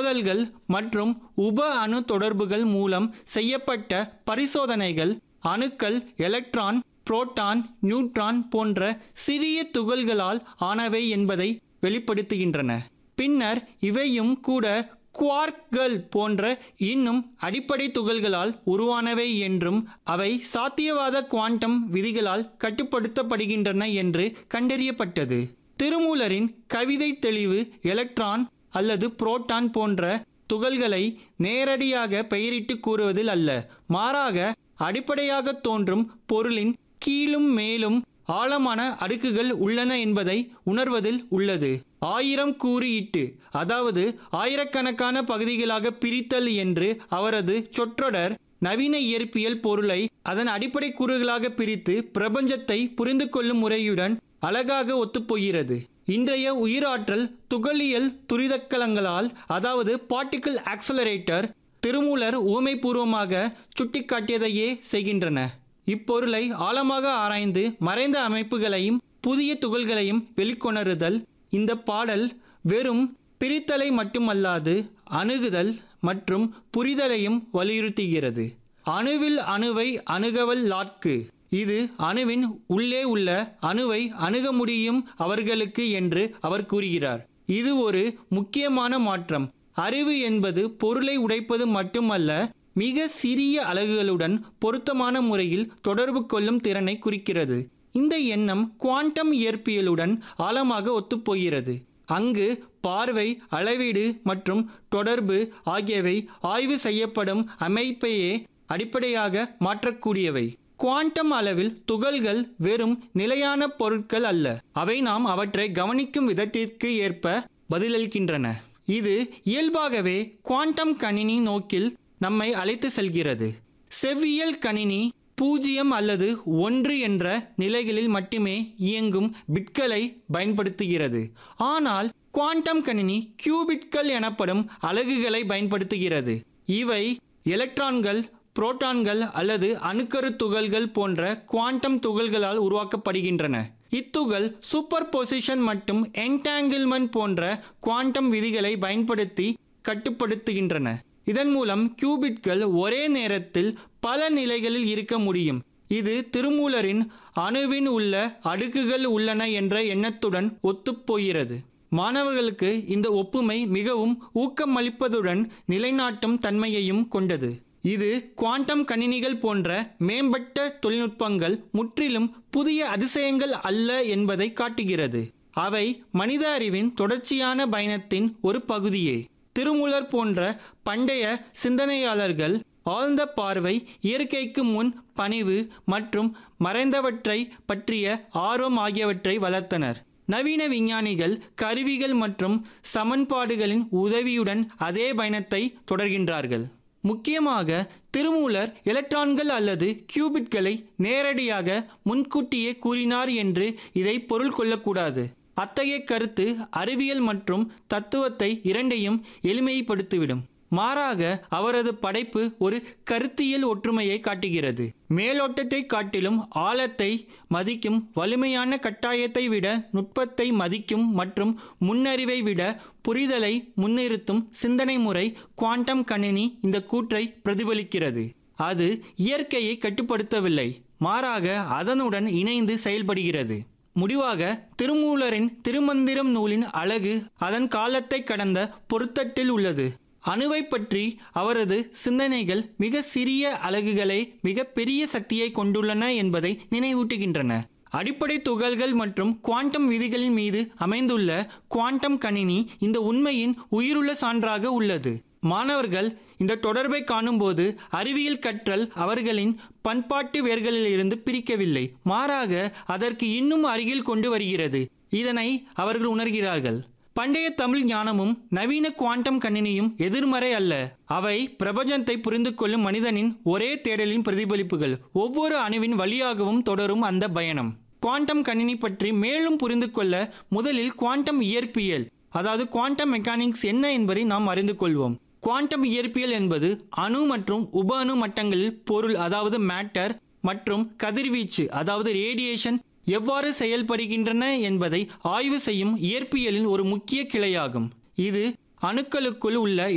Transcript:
மோதல்கள் மற்றும் உப அணு தொடர்புகள் மூலம் செய்யப்பட்ட பரிசோதனைகள் அணுக்கள் எலக்ட்ரான் புரோட்டான் நியூட்ரான் போன்ற சிறிய துகள்களால் ஆனவை என்பதை வெளிப்படுத்துகின்றன பின்னர் இவையும் கூட குவார்க்கள் போன்ற இன்னும் அடிப்படை துகள்களால் உருவானவை என்றும் அவை சாத்தியவாத குவாண்டம் விதிகளால் கட்டுப்படுத்தப்படுகின்றன என்று கண்டறியப்பட்டது திருமூலரின் கவிதை தெளிவு எலக்ட்ரான் அல்லது புரோட்டான் போன்ற துகள்களை நேரடியாக பெயரிட்டு கூறுவதில் அல்ல மாறாக அடிப்படையாக தோன்றும் பொருளின் கீழும் மேலும் ஆழமான அடுக்குகள் உள்ளன என்பதை உணர்வதில் உள்ளது ஆயிரம் கூறியிட்டு அதாவது ஆயிரக்கணக்கான பகுதிகளாக பிரித்தல் என்று அவரது சொற்றொடர் நவீன இயற்பியல் பொருளை அதன் அடிப்படை கூறுகளாக பிரித்து பிரபஞ்சத்தை புரிந்து கொள்ளும் முறையுடன் அழகாக ஒத்துப்போகிறது இன்றைய உயிராற்றல் துகளியல் துரிதக்கலங்களால் அதாவது பார்ட்டிக்கிள் ஆக்சலரேட்டர் திருமூலர் ஊமைபூர்வமாக சுட்டிக்காட்டியதையே செய்கின்றன இப்பொருளை ஆழமாக ஆராய்ந்து மறைந்த அமைப்புகளையும் புதிய துகள்களையும் வெளிக்கொணருதல் இந்த பாடல் வெறும் பிரித்தலை மட்டுமல்லாது அணுகுதல் மற்றும் புரிதலையும் வலியுறுத்துகிறது அணுவில் அணுவை அணுகவல் லாட்கு இது அணுவின் உள்ளே உள்ள அணுவை அணுக முடியும் அவர்களுக்கு என்று அவர் கூறுகிறார் இது ஒரு முக்கியமான மாற்றம் அறிவு என்பது பொருளை உடைப்பது மட்டுமல்ல மிக சிறிய அலகுகளுடன் பொருத்தமான முறையில் தொடர்பு கொள்ளும் திறனை குறிக்கிறது இந்த எண்ணம் குவாண்டம் இயற்பியலுடன் ஆழமாக ஒத்துப்போகிறது அங்கு பார்வை அளவீடு மற்றும் தொடர்பு ஆகியவை ஆய்வு செய்யப்படும் அமைப்பையே அடிப்படையாக மாற்றக்கூடியவை குவாண்டம் அளவில் துகள்கள் வெறும் நிலையான பொருட்கள் அல்ல அவை நாம் அவற்றை கவனிக்கும் விதத்திற்கு ஏற்ப பதிலளிக்கின்றன இது இயல்பாகவே குவாண்டம் கணினி நோக்கில் நம்மை அழைத்து செல்கிறது செவ்வியல் கணினி பூஜ்ஜியம் அல்லது ஒன்று என்ற நிலைகளில் மட்டுமே இயங்கும் பிட்களை பயன்படுத்துகிறது ஆனால் குவாண்டம் கணினி கியூபிட்கள் எனப்படும் அலகுகளை பயன்படுத்துகிறது இவை எலக்ட்ரான்கள் புரோட்டான்கள் அல்லது அணுக்கரு துகள்கள் போன்ற குவாண்டம் துகள்களால் உருவாக்கப்படுகின்றன இத்துகள் சூப்பர் பொசிஷன் மற்றும் என்டாங்கிள்மெண்ட் போன்ற குவாண்டம் விதிகளை பயன்படுத்தி கட்டுப்படுத்துகின்றன இதன் மூலம் கியூபிட்கள் ஒரே நேரத்தில் பல நிலைகளில் இருக்க முடியும் இது திருமூலரின் அணுவின் உள்ள அடுக்குகள் உள்ளன என்ற எண்ணத்துடன் ஒத்துப்போகிறது மாணவர்களுக்கு இந்த ஒப்புமை மிகவும் ஊக்கமளிப்பதுடன் நிலைநாட்டும் தன்மையையும் கொண்டது இது குவாண்டம் கணினிகள் போன்ற மேம்பட்ட தொழில்நுட்பங்கள் முற்றிலும் புதிய அதிசயங்கள் அல்ல என்பதை காட்டுகிறது அவை மனித அறிவின் தொடர்ச்சியான பயணத்தின் ஒரு பகுதியே திருமூலர் போன்ற பண்டைய சிந்தனையாளர்கள் ஆழ்ந்த பார்வை இயற்கைக்கு முன் பணிவு மற்றும் மறைந்தவற்றை பற்றிய ஆர்வம் ஆகியவற்றை வளர்த்தனர் நவீன விஞ்ஞானிகள் கருவிகள் மற்றும் சமன்பாடுகளின் உதவியுடன் அதே பயணத்தை தொடர்கின்றார்கள் முக்கியமாக திருமூலர் எலக்ட்ரான்கள் அல்லது கியூபிட்களை நேரடியாக முன்கூட்டியே கூறினார் என்று இதை பொருள் கொள்ளக்கூடாது அத்தகைய கருத்து அறிவியல் மற்றும் தத்துவத்தை இரண்டையும் எளிமைப்படுத்திவிடும் மாறாக அவரது படைப்பு ஒரு கருத்தியல் ஒற்றுமையை காட்டுகிறது மேலோட்டத்தை காட்டிலும் ஆழத்தை மதிக்கும் வலிமையான கட்டாயத்தை விட நுட்பத்தை மதிக்கும் மற்றும் முன்னறிவை விட புரிதலை முன்னிறுத்தும் சிந்தனை முறை குவாண்டம் கணினி இந்த கூற்றை பிரதிபலிக்கிறது அது இயற்கையை கட்டுப்படுத்தவில்லை மாறாக அதனுடன் இணைந்து செயல்படுகிறது முடிவாக திருமூலரின் திருமந்திரம் நூலின் அழகு அதன் காலத்தை கடந்த பொருத்தட்டில் உள்ளது அணுவை பற்றி அவரது சிந்தனைகள் மிக சிறிய அலகுகளை மிக பெரிய சக்தியை கொண்டுள்ளன என்பதை நினைவூட்டுகின்றன அடிப்படை துகள்கள் மற்றும் குவாண்டம் விதிகளின் மீது அமைந்துள்ள குவாண்டம் கணினி இந்த உண்மையின் உயிருள்ள சான்றாக உள்ளது மாணவர்கள் இந்த தொடர்பை காணும்போது அறிவியல் கற்றல் அவர்களின் பண்பாட்டு வேர்களிலிருந்து பிரிக்கவில்லை மாறாக அதற்கு இன்னும் அருகில் கொண்டு வருகிறது இதனை அவர்கள் உணர்கிறார்கள் பண்டைய தமிழ் ஞானமும் நவீன குவாண்டம் கணினியும் எதிர்மறை அல்ல அவை பிரபஞ்சத்தை புரிந்து கொள்ளும் மனிதனின் ஒரே தேடலின் பிரதிபலிப்புகள் ஒவ்வொரு அணுவின் வழியாகவும் தொடரும் அந்த பயணம் குவாண்டம் கணினி பற்றி மேலும் புரிந்து கொள்ள முதலில் குவாண்டம் இயற்பியல் அதாவது குவாண்டம் மெக்கானிக்ஸ் என்ன என்பதை நாம் அறிந்து கொள்வோம் குவாண்டம் இயற்பியல் என்பது அணு மற்றும் உப அணு மட்டங்களில் பொருள் அதாவது மேட்டர் மற்றும் கதிர்வீச்சு அதாவது ரேடியேஷன் எவ்வாறு செயல்படுகின்றன என்பதை ஆய்வு செய்யும் இயற்பியலின் ஒரு முக்கிய கிளையாகும் இது அணுக்களுக்குள் உள்ள